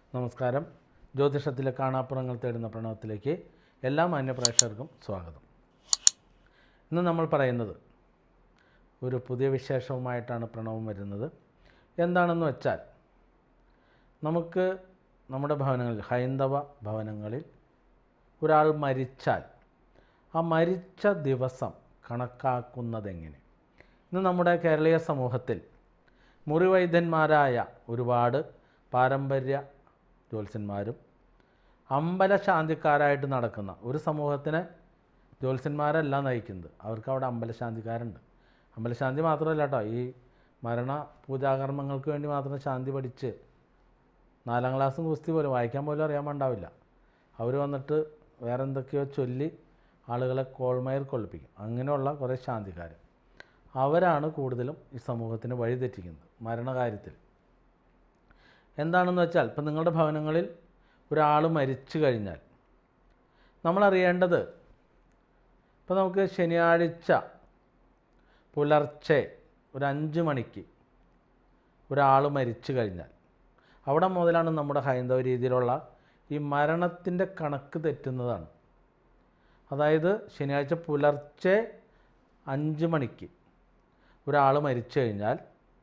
നമസ്കാരം ജ്യോതിഷത്തിലെ കാണാപ്പുറങ്ങൾ തേടുന്ന പ്രണവത്തിലേക്ക് എല്ലാ മാന്യപ്രേക്ഷകർക്കും സ്വാഗതം ഇന്ന് നമ്മൾ പറയുന്നത് ഒരു പുതിയ വിശേഷവുമായിട്ടാണ് പ്രണവം വരുന്നത് എന്താണെന്ന് വെച്ചാൽ നമുക്ക് നമ്മുടെ ഭവനങ്ങളിൽ ഹൈന്ദവ ഭവനങ്ങളിൽ ഒരാൾ മരിച്ചാൽ ആ മരിച്ച ദിവസം കണക്കാക്കുന്നതെങ്ങനെ ഇന്ന് നമ്മുടെ കേരളീയ സമൂഹത്തിൽ മുറിവൈദ്യന്മാരായ ഒരുപാട് പാരമ്പര്യ ജ്യോത്സ്യന്മാരും അമ്പലശാന്തിക്കാരായിട്ട് നടക്കുന്ന ഒരു സമൂഹത്തിനെ ജ്യോത്സ്യന്മാരല്ല നയിക്കുന്നത് അവർക്ക് അവിടെ അമ്പലശാന്തിക്കാരുണ്ട് അമ്പലശാന്തി മാത്രമല്ല കേട്ടോ ഈ മരണ പൂജാകർമ്മങ്ങൾക്ക് വേണ്ടി മാത്രം ശാന്തി പഠിച്ച് നാലാം ക്ലാസ്സും കുസ്തി പോലും വായിക്കാൻ പോലും അറിയാൻ പാണ്ടാവില്ല അവർ വന്നിട്ട് വേറെ എന്തൊക്കെയോ ചൊല്ലി ആളുകളെ കോൾമയർ കൊള്ളിപ്പിക്കും അങ്ങനെയുള്ള കുറേ ശാന്തിക്കാർ അവരാണ് കൂടുതലും ഈ സമൂഹത്തിന് വഴിതെറ്റിക്കുന്നത് മരണകാര്യത്തിൽ എന്താണെന്ന് വെച്ചാൽ ഇപ്പം നിങ്ങളുടെ ഭവനങ്ങളിൽ ഒരാൾ മരിച്ചു കഴിഞ്ഞാൽ നമ്മളറിയേണ്ടത് ഇപ്പോൾ നമുക്ക് ശനിയാഴ്ച പുലർച്ചെ ഒരു അഞ്ച് മണിക്ക് ഒരാൾ മരിച്ചു കഴിഞ്ഞാൽ അവിടെ മുതലാണ് നമ്മുടെ ഹൈന്ദവ രീതിയിലുള്ള ഈ മരണത്തിൻ്റെ കണക്ക് തെറ്റുന്നതാണ് അതായത് ശനിയാഴ്ച പുലർച്ചെ അഞ്ച് മണിക്ക് ഒരാൾ മരിച്ചു കഴിഞ്ഞാൽ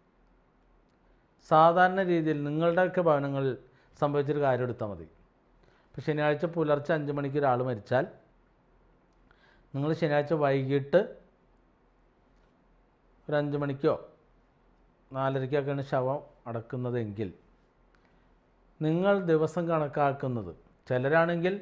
സാധാരണ രീതിയിൽ നിങ്ങളുടെയൊക്കെ ഭവനങ്ങളിൽ സംഭവിച്ചൊരു കാര്യം എടുത്താൽ മതി ഇപ്പോൾ ശനിയാഴ്ച പുലർച്ചെ അഞ്ച് മണിക്ക് ഒരാൾ മരിച്ചാൽ നിങ്ങൾ ശനിയാഴ്ച വൈകിട്ട് ഒരു അഞ്ച് മണിക്കോ നാലരയ്ക്കൊക്കെയാണ് ശവം അടക്കുന്നതെങ്കിൽ നിങ്ങൾ ദിവസം കണക്കാക്കുന്നത് ചിലരാണെങ്കിൽ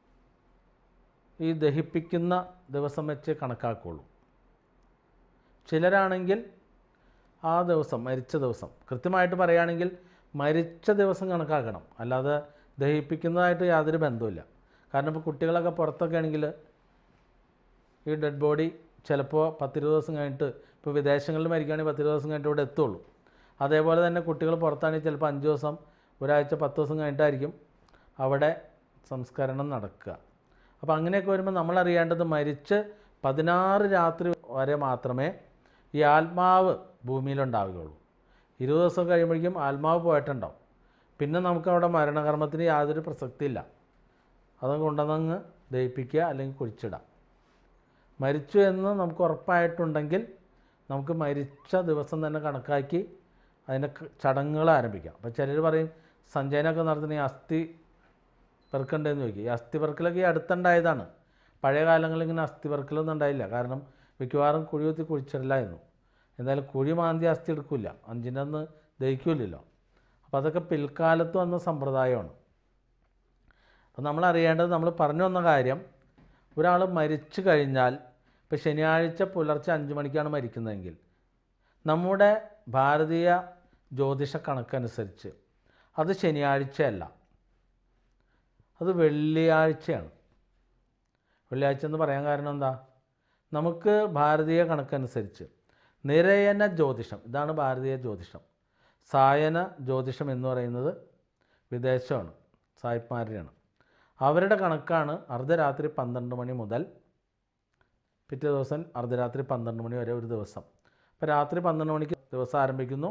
ഈ ദഹിപ്പിക്കുന്ന ദിവസം വെച്ച് കണക്കാക്കുള്ളൂ ചിലരാണെങ്കിൽ ആ ദിവസം മരിച്ച ദിവസം കൃത്യമായിട്ട് പറയുകയാണെങ്കിൽ മരിച്ച ദിവസം കണക്കാക്കണം അല്ലാതെ ദഹിപ്പിക്കുന്നതായിട്ട് യാതൊരു ബന്ധവുമില്ല കാരണം ഇപ്പോൾ കുട്ടികളൊക്കെ പുറത്തൊക്കെ ആണെങ്കിൽ ഈ ഡെഡ് ബോഡി ചിലപ്പോൾ പത്തിരുപത് ദിവസം കഴിഞ്ഞിട്ട് ഇപ്പോൾ വിദേശങ്ങളിൽ മരിക്കുകയാണെങ്കിൽ പത്തിരുപത് ദിവസം കഴിഞ്ഞിട്ട് ഇവിടെ എത്തുള്ളൂ അതേപോലെ തന്നെ കുട്ടികൾ പുറത്താണെങ്കിൽ ചിലപ്പോൾ അഞ്ച് ദിവസം ഒരാഴ്ച പത്ത് ദിവസം കഴിഞ്ഞിട്ടായിരിക്കും അവിടെ സംസ്കരണം നടക്കുക അപ്പോൾ അങ്ങനെയൊക്കെ വരുമ്പോൾ നമ്മളറിയേണ്ടത് മരിച്ച് പതിനാറ് രാത്രി വരെ മാത്രമേ ഈ ആത്മാവ് ഭൂമിയിലുണ്ടാവുകയുള്ളൂ ഇരുപത് ദിവസം കഴിയുമ്പോഴേക്കും ആത്മാവ് പോയിട്ടുണ്ടാവും പിന്നെ നമുക്ക് അവിടെ മരണകർമ്മത്തിന് യാതൊരു പ്രസക്തിയില്ല അത് കൊണ്ടുവന്നങ്ങ് ദഹിപ്പിക്കുക അല്ലെങ്കിൽ കുഴിച്ചിടാം മരിച്ചു എന്ന് നമുക്ക് ഉറപ്പായിട്ടുണ്ടെങ്കിൽ നമുക്ക് മരിച്ച ദിവസം തന്നെ കണക്കാക്കി അതിൻ്റെ ക- ചടങ്ങുകൾ ആരംഭിക്കാം അപ്പോൾ ചിലർ പറയും സഞ്ചയനമൊക്കെ നടത്തുന്ന ഈ അസ്ഥി പെറുക്കണ്ടെന്ന് ചോദിക്കും ഈ അസ്ഥി പെറുക്കലൊക്കെ ഈ അടുത്തുണ്ടായതാണ് പഴയ കാലങ്ങളിൽ ഇങ്ങനെ അസ്ഥി പെറുക്കലൊന്നും ഉണ്ടായില്ല കാരണം മിക്കവാറും കുഴി കുത്തി കുഴിച്ചിടില്ലായിരുന്നു എന്തായാലും കുഴി മാന്തി അസ്ഥി എടുക്കില്ല അഞ്ചിൻ്റെ അന്ന് ദഹിക്കില്ലല്ലോ അപ്പോൾ അതൊക്കെ പിൽക്കാലത്ത് വന്ന സമ്പ്രദായമാണ് അപ്പോൾ നമ്മൾ അറിയേണ്ടത് നമ്മൾ പറഞ്ഞു വന്ന കാര്യം ഒരാൾ മരിച്ചു കഴിഞ്ഞാൽ ഇപ്പോൾ ശനിയാഴ്ച പുലർച്ചെ അഞ്ച് മണിക്കാണ് മരിക്കുന്നതെങ്കിൽ നമ്മുടെ ഭാരതീയ ജ്യോതിഷ കണക്കനുസരിച്ച് അത് ശനിയാഴ്ചയല്ല അത് വെള്ളിയാഴ്ചയാണ് വെള്ളിയാഴ്ച എന്ന് പറയാൻ കാരണം എന്താ നമുക്ക് ഭാരതീയ കണക്കനുസരിച്ച് നിരയന ജ്യോതിഷം ഇതാണ് ഭാരതീയ ജ്യോതിഷം സായന ജ്യോതിഷം എന്ന് പറയുന്നത് വിദേശമാണ് സായിപ്മാരുടെയാണ് അവരുടെ കണക്കാണ് അർദ്ധരാത്രി പന്ത്രണ്ട് മണി മുതൽ പിറ്റേ ദിവസം അർദ്ധരാത്രി പന്ത്രണ്ട് മണി വരെ ഒരു ദിവസം അപ്പോൾ രാത്രി പന്ത്രണ്ട് മണിക്ക് ദിവസം ആരംഭിക്കുന്നു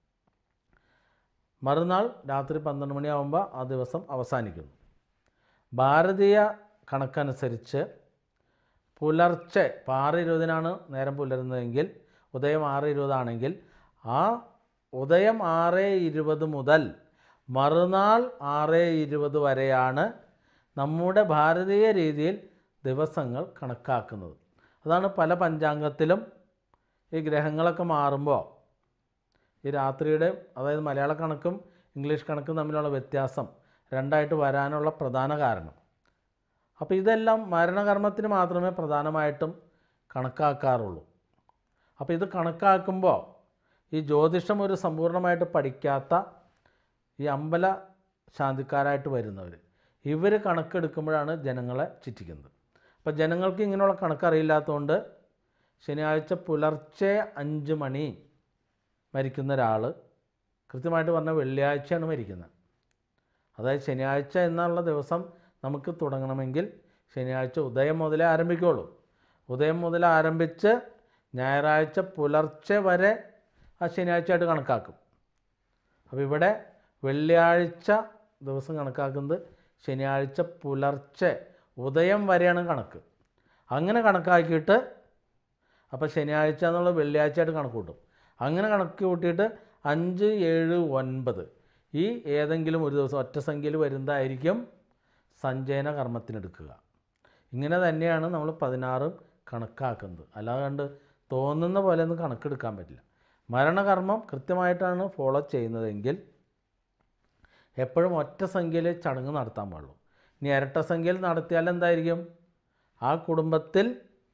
മറുനാൾ രാത്രി പന്ത്രണ്ട് മണിയാകുമ്പോൾ ആ ദിവസം അവസാനിക്കുന്നു ഭാരതീയ കണക്കനുസരിച്ച് പുലർച്ചെ ഇപ്പോൾ ആറ് ഇരുപതിനാണ് നേരം പുലരുന്നതെങ്കിൽ ഉദയം ആറ് ഇരുപതാണെങ്കിൽ ആ ഉദയം ആറ് ഇരുപത് മുതൽ മറുനാൾ ആറ് ഇരുപത് വരെയാണ് നമ്മുടെ ഭാരതീയ രീതിയിൽ ദിവസങ്ങൾ കണക്കാക്കുന്നത് അതാണ് പല പഞ്ചാംഗത്തിലും ഈ ഗ്രഹങ്ങളൊക്കെ മാറുമ്പോൾ ഈ രാത്രിയുടെ അതായത് മലയാള കണക്കും ഇംഗ്ലീഷ് കണക്കും തമ്മിലുള്ള വ്യത്യാസം രണ്ടായിട്ട് വരാനുള്ള പ്രധാന കാരണം അപ്പോൾ ഇതെല്ലാം മരണകർമ്മത്തിന് മാത്രമേ പ്രധാനമായിട്ടും കണക്കാക്കാറുള്ളൂ അപ്പോൾ ഇത് കണക്കാക്കുമ്പോൾ ഈ ജ്യോതിഷം ഒരു സമ്പൂർണ്ണമായിട്ട് പഠിക്കാത്ത ഈ അമ്പല ശാന്തിക്കാരായിട്ട് വരുന്നവർ ഇവർ കണക്കെടുക്കുമ്പോഴാണ് ജനങ്ങളെ ചുറ്റിക്കുന്നത് അപ്പോൾ ജനങ്ങൾക്ക് ഇങ്ങനെയുള്ള കണക്കറിയില്ലാത്തതുകൊണ്ട് ശനിയാഴ്ച പുലർച്ചെ അഞ്ച് മണി മരിക്കുന്ന ഒരാൾ കൃത്യമായിട്ട് പറഞ്ഞാൽ വെള്ളിയാഴ്ചയാണ് മരിക്കുന്നത് അതായത് ശനിയാഴ്ച എന്നുള്ള ദിവസം നമുക്ക് തുടങ്ങണമെങ്കിൽ ശനിയാഴ്ച ഉദയം മുതലേ ആരംഭിക്കുകയുള്ളൂ ഉദയം മുതൽ ആരംഭിച്ച് ഞായറാഴ്ച പുലർച്ചെ വരെ ആ ശനിയാഴ്ചയായിട്ട് കണക്കാക്കും അപ്പോൾ ഇവിടെ വെള്ളിയാഴ്ച ദിവസം കണക്കാക്കുന്നത് ശനിയാഴ്ച പുലർച്ചെ ഉദയം വരെയാണ് കണക്ക് അങ്ങനെ കണക്കാക്കിയിട്ട് അപ്പോൾ ശനിയാഴ്ച എന്നുള്ള വെള്ളിയാഴ്ചയായിട്ട് കണക്ക് കൂട്ടും അങ്ങനെ കണക്ക് കൂട്ടിയിട്ട് അഞ്ച് ഏഴ് ഒൻപത് ഈ ഏതെങ്കിലും ഒരു ദിവസം ഒറ്റ സംഖ്യയിൽ വരുന്നതായിരിക്കും സഞ്ചയന കർമ്മത്തിനെടുക്കുക ഇങ്ങനെ തന്നെയാണ് നമ്മൾ പതിനാറും കണക്കാക്കുന്നത് അല്ലാണ്ട് തോന്നുന്ന പോലെ ഒന്നും കണക്കെടുക്കാൻ പറ്റില്ല മരണകർമ്മം കൃത്യമായിട്ടാണ് ഫോളോ ചെയ്യുന്നതെങ്കിൽ എപ്പോഴും ഒറ്റ സംഖ്യയിൽ ചടങ്ങ് നടത്താൻ പാടുള്ളൂ ഇനി ഇരട്ട സംഖ്യയിൽ നടത്തിയാൽ എന്തായിരിക്കും ആ കുടുംബത്തിൽ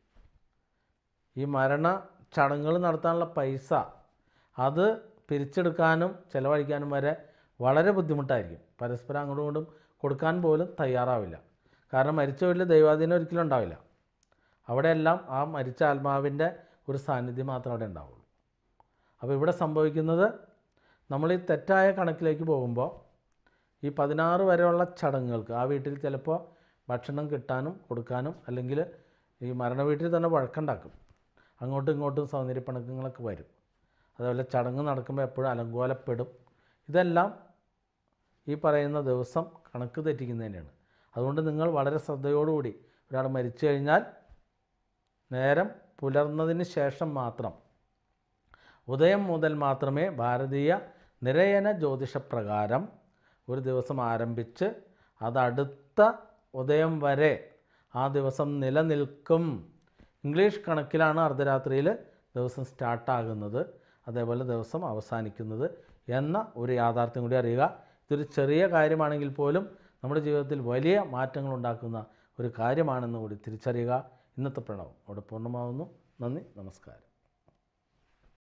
ഈ മരണ ചടങ്ങുകൾ നടത്താനുള്ള പൈസ അത് പിരിച്ചെടുക്കാനും ചിലവഴിക്കാനും വരെ വളരെ ബുദ്ധിമുട്ടായിരിക്കും പരസ്പരം അങ്ങോട്ടും ഇങ്ങോട്ടും കൊടുക്കാൻ പോലും തയ്യാറാവില്ല കാരണം മരിച്ച വീട്ടിൽ ദൈവാധീനം ഒരിക്കലും ഉണ്ടാവില്ല അവിടെയെല്ലാം ആ മരിച്ച ആത്മാവിൻ്റെ ഒരു സാന്നിധ്യം മാത്രമേ അവിടെ ഉണ്ടാവുള്ളൂ അപ്പോൾ ഇവിടെ സംഭവിക്കുന്നത് നമ്മൾ ഈ തെറ്റായ കണക്കിലേക്ക് പോകുമ്പോൾ ഈ പതിനാറ് വരെയുള്ള ചടങ്ങുകൾക്ക് ആ വീട്ടിൽ ചിലപ്പോൾ ഭക്ഷണം കിട്ടാനും കൊടുക്കാനും അല്ലെങ്കിൽ ഈ മരണ വീട്ടിൽ തന്നെ വഴക്കുണ്ടാക്കും അങ്ങോട്ടും ഇങ്ങോട്ടും സൗന്ദര്യപ്പണക്കങ്ങളൊക്കെ വരും അതുപോലെ ചടങ്ങ് നടക്കുമ്പോൾ എപ്പോഴും അലങ്കോലപ്പെടും ഇതെല്ലാം ഈ പറയുന്ന ദിവസം കണക്ക് തെറ്റിക്കുന്നതിൻ്റെയാണ് അതുകൊണ്ട് നിങ്ങൾ വളരെ ശ്രദ്ധയോടുകൂടി ഒരാൾ മരിച്ചു കഴിഞ്ഞാൽ നേരം പുലർന്നതിന് ശേഷം മാത്രം ഉദയം മുതൽ മാത്രമേ ഭാരതീയ നിരയന ജ്യോതിഷപ്രകാരം ഒരു ദിവസം ആരംഭിച്ച് അതടുത്ത ഉദയം വരെ ആ ദിവസം നിലനിൽക്കും ഇംഗ്ലീഷ് കണക്കിലാണ് അർദ്ധരാത്രിയിൽ ദിവസം സ്റ്റാർട്ടാകുന്നത് അതേപോലെ ദിവസം അവസാനിക്കുന്നത് എന്ന ഒരു യാഥാർത്ഥ്യം കൂടി അറിയുക ഇതൊരു ചെറിയ കാര്യമാണെങ്കിൽ പോലും നമ്മുടെ ജീവിതത്തിൽ വലിയ മാറ്റങ്ങൾ ഉണ്ടാക്കുന്ന ഒരു കാര്യമാണെന്ന് കൂടി തിരിച്ചറിയുക ഇന്നത്തെ പ്രണവം അവിടെ പൂർണ്ണമാവുന്നു നന്ദി നമസ്കാരം